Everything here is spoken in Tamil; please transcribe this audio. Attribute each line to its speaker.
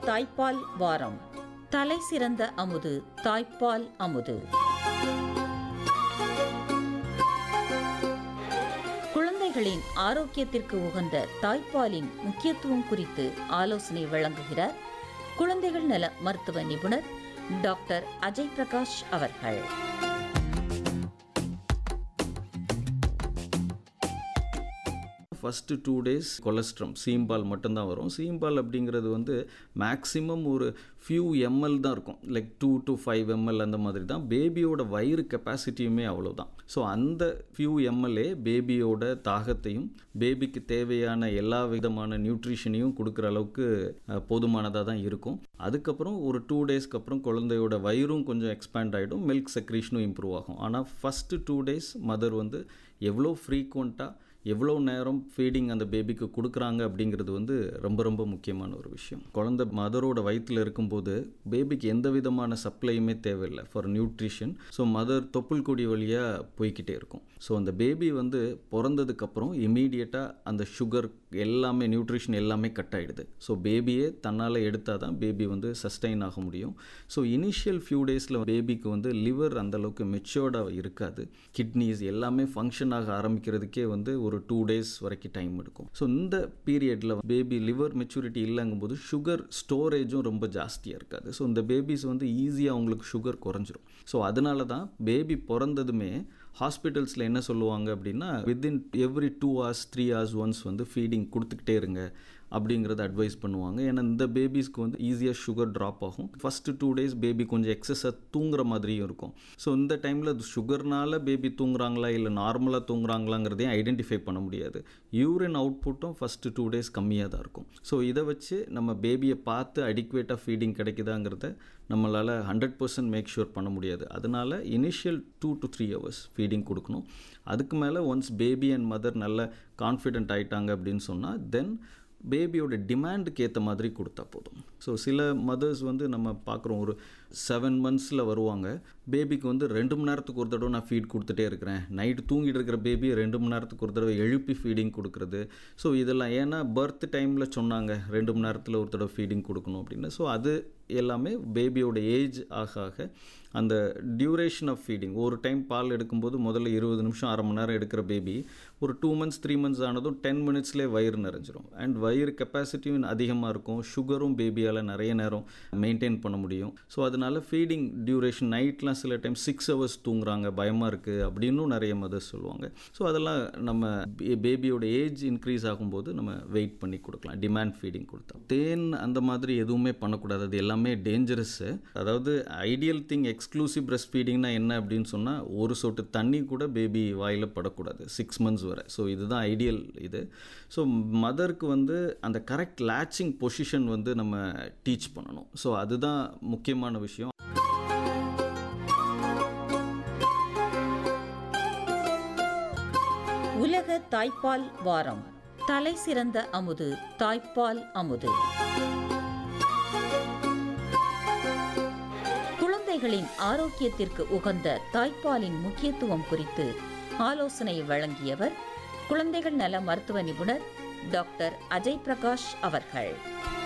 Speaker 1: தாய்ப்பால் வாரம் தலை சிறந்த அமுது தாய்ப்பால் அமுது குழந்தைகளின் ஆரோக்கியத்திற்கு உகந்த தாய்ப்பாலின் முக்கியத்துவம் குறித்து ஆலோசனை வழங்குகிறார் குழந்தைகள் நல மருத்துவ நிபுணர் டாக்டர் அஜய் பிரகாஷ் அவர்கள்
Speaker 2: ஃபஸ்ட்டு டூ டேஸ் கொலஸ்ட்ரம் சீம்பால் மட்டும்தான் வரும் சீம்பால் அப்படிங்கிறது வந்து மேக்ஸிமம் ஒரு ஃபியூ எம்எல் தான் இருக்கும் like two to five ML அந்த மாதிரி தான் பேபியோட வயிறு கெப்பாசிட்டியுமே அவ்வளோதான் ஸோ அந்த ஃபியூ எம்எல்ஏ பேபியோட தாகத்தையும் பேபிக்கு தேவையான எல்லா விதமான நியூட்ரிஷனையும் கொடுக்குற அளவுக்கு அஹ், போதுமானதாக தான் இருக்கும் அதுக்கப்புறம் ஒரு டூ டேஸ்க்கு அப்புறம் குழந்தையோட வயிறும் கொஞ்சம் எக்ஸ்பேண்ட் ஆகிடும் மில்க் செக்ரீஷனும் இம்ப்ரூவ் ஆகும் ஆனால் ஃபஸ்ட்டு டூ டேஸ் மதர் வந்து எவ்வளோ ஃப்ரீக்வெண்ட்டாக எவ்வளோ நேரம் ஃபீடிங் அந்த பேபிக்கு கொடுக்குறாங்க அப்படிங்கிறது வந்து ரொம்ப ரொம்ப முக்கியமான ஒரு விஷயம் குழந்தை மதரோட வயிற்றில் இருக்கும்போது பேபிக்கு எந்த விதமான சப்ளையுமே தேவையில்லை ஃபார் நியூட்ரிஷன் ஸோ மதர் தொப்புள் கொடி வழியாக போய்க்கிட்டே இருக்கும் ஸோ அந்த பேபி வந்து பிறந்ததுக்கப்புறம் இமீடியட்டாக அந்த சுகர் எல்லாமே நியூட்ரிஷன் எல்லாமே கட் ஆகிடுது ஸோ பேபியே தன்னால் எடுத்தால் தான் பேபி வந்து சஸ்டைன் ஆக முடியும் ஸோ இனிஷியல் ஃபியூ டேஸில் பேபிக்கு வந்து லிவர் அந்தளவுக்கு மெச்சோர்டாக இருக்காது கிட்னிஸ் எல்லாமே ஃபங்க்ஷன் ஆக ஆரம்பிக்கிறதுக்கே வந்து ஒரு டூ டேஸ் வரைக்கும் டைம் எடுக்கும் ஸோ இந்த பீரியடில் பேபி லிவர் மெச்சூரிட்டி இல்லைங்கும்போது சுகர் ஸ்டோரேஜும் ரொம்ப ஜாஸ்தியாக இருக்காது ஸோ இந்த பேபிஸ் வந்து ஈஸியாக அவங்களுக்கு சுகர் குறைஞ்சிரும் ஸோ அதனால தான் பேபி பிறந்ததுமே ஹாஸ்பிட்டல்ஸில் என்ன சொல்லுவாங்க அப்படின்னா within every two hours three hours once வந்து ஃபீடிங் கொடுத்துக்கிட்டே இருங்க அப்படிங்கிறத அட்வைஸ் பண்ணுவாங்க ஏன்னா இந்த பேபிஸ்க்கு வந்து ஈஸியாக சுகர் ட்ராப் ஆகும் ஃபஸ்ட்டு டூ டேஸ் பேபி கொஞ்சம் எக்ஸஸாக தூங்குற மாதிரியும் இருக்கும் ஸோ இந்த டைமில் சுகர்னால பேபி தூங்குறாங்களா இல்லை நார்மலாக தூங்குறாங்களாங்கிறதையும் ஐடென்டிஃபை பண்ண முடியாது யூரின் அவுட்புட்டும் ஃபஸ்ட்டு டூ டேஸ் கம்மியாக தான் இருக்கும் ஸோ இதை வச்சு நம்ம பேபியை பார்த்து அடிக்குவேட்டாக ஃபீடிங் கிடைக்குதாங்கிறத நம்மளால் ஹண்ட்ரட் பர்சன்ட் மேக் ஷூர் பண்ண முடியாது அதனால் initial two to three hours feeding கொடுக்கணும் அதுக்கு மேலே ஒன்ஸ் பேபி அண்ட் மதர் நல்ல கான்ஃபிடென்ட் ஆயிட்டாங்க அப்படின்னு சொன்னால் தென் பேபியோட டிமாண்டுக்கு ஏற்ற மாதிரி கொடுத்தா போதும் ஸோ சில மதர்ஸ் வந்து நம்ம பார்க்குறோம் ஒரு செவன் மந்த்ஸில் வருவாங்க பேபிக்கு வந்து ரெண்டு மணி நேரத்துக்கு ஒரு தடவை நான் ஃபீட் கொடுத்துட்டே இருக்கிறேன் நைட்டு தூங்கிட்டு இருக்கிற பேபி ரெண்டு மணி நேரத்துக்கு ஒரு தடவை எழுப்பி ஃபீடிங் கொடுக்குறது ஸோ இதெல்லாம் ஏன்னா பர்த் டைமில் சொன்னாங்க ரெண்டு மணி நேரத்தில் ஒரு தடவை ஃபீடிங் கொடுக்கணும் அப்படின்னு ஸோ அது எல்லாமே பேபியோட ஏஜ் ஆக ஆக அந்த டியூரேஷன் ஆஃப் ஃபீடிங் ஒரு டைம் பால் எடுக்கும்போது முதல்ல இருபது நிமிஷம் அரை மணி நேரம் எடுக்கிற பேபி ஒரு டூ மந்த்ஸ் த்ரீ மந்த்ஸ் ஆனதும் டென் மினிட்ஸ்லேயே வயிறு நிறைஞ்சிரும் அண்ட் வயிறு கெப்பாசிட்டியும் அதிகமாக இருக்கும் சுகரும் பேபியால் நிறைய நேரம் மெயின்டைன் பண்ண முடியும் ஸோ அதனால ஃபீடிங் டியூரேஷன் நைட்லாம் சில டைம் சிக்ஸ் ஹவர்ஸ் தூங்குறாங்க பயமாக இருக்குது அப்படின்னும் நிறைய மதர்ஸ் சொல்லுவாங்க ஸோ அதெல்லாம் நம்ம பேபியோட ஏஜ் இன்க்ரீஸ் ஆகும்போது நம்ம வெயிட் பண்ணி கொடுக்கலாம் டிமாண்ட் ஃபீடிங் கொடுத்தா தேன் அந்த மாதிரி எதுவுமே பண்ணக்கூடாது அது எல்லாமே டேஞ்சரஸ்ஸு அதாவது ஐடியல் திங் எக்ஸ்க்ளூசிவ் பிரஸ்ட் ஃபீடிங்னா என்ன அப்படின்னு சொன்னால் ஒரு சொட்டு தண்ணி கூட பேபி வாயில் படக்கூடாது சிக்ஸ் மந்த்ஸ் வரை ஸோ இதுதான் ஐடியல் இது ஸோ மதருக்கு வந்து அந்த கரெக்ட் லேச்சிங் பொசிஷன் வந்து நம்ம டீச் பண்ணணும் ஸோ அதுதான் முக்கியமான விஷயம்
Speaker 1: உலக தாய்ப்பால் வாரம் தலை சிறந்த அமுது தாய்ப்பால் அமுது குழந்தைகளின் ஆரோக்கியத்திற்கு உகந்த தாய்ப்பாலின் முக்கியத்துவம் குறித்து ஆலோசனை வழங்கியவர் குழந்தைகள் நல மருத்துவ நிபுணர் டாக்டர் அஜய் பிரகாஷ் அவர்கள்